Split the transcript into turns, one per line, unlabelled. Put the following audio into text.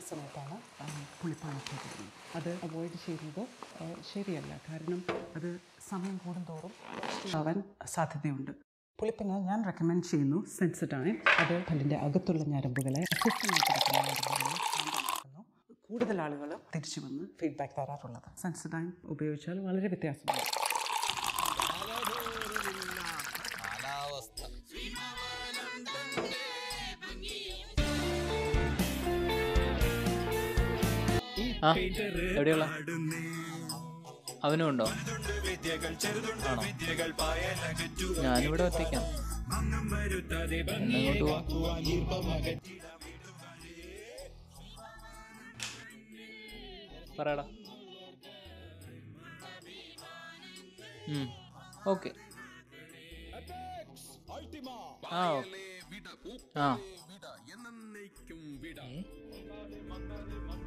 സമയത്താണ് ആ, പുളിപ്പാണ് ചെയ്തിരുന്നത് അത് അവോയ്ഡ് ചെയ്യുന്നത് ആ, ശരിയല്ല കാരണം അത് സമയം കൂടുന്തോറും ആവാൻ സാധ്യതയുണ്ട് പുളിപ്പിന് ഞാൻ റെക്കമെൻഡ് ചെയ്യുന്നു സെൻസിറ്റൈൻ അത് പല്ലിൻ്റെ അകത്തുള്ള ഞരമ്പുകളെ അസ്വസ്ഥമായി കിടക്കുന്ന ഞരമ്പുകളെ ശാന്തമാക്കുന്നു കൂടുതൽ ആളുകൾ തിരിച്ചു വന്ന് ഫീഡ്ബാക്ക് തരാറുള്ളത് സെൻസിറ്റൈൻ ഉപയോഗിച്ചാൽ വളരെ വ്യത്യാസമുണ്ട്
ആ എവിടെയുള്ള അവനും ഉണ്ടോ ആണോ ഞാനിവിടെ ഒറ്റയ്ക്കാണ് എന്നാ ഇങ്ങോട്ട് പോവാം പറയടാ ഓക്കെ ആ ഓക്കെ ആ ഏ?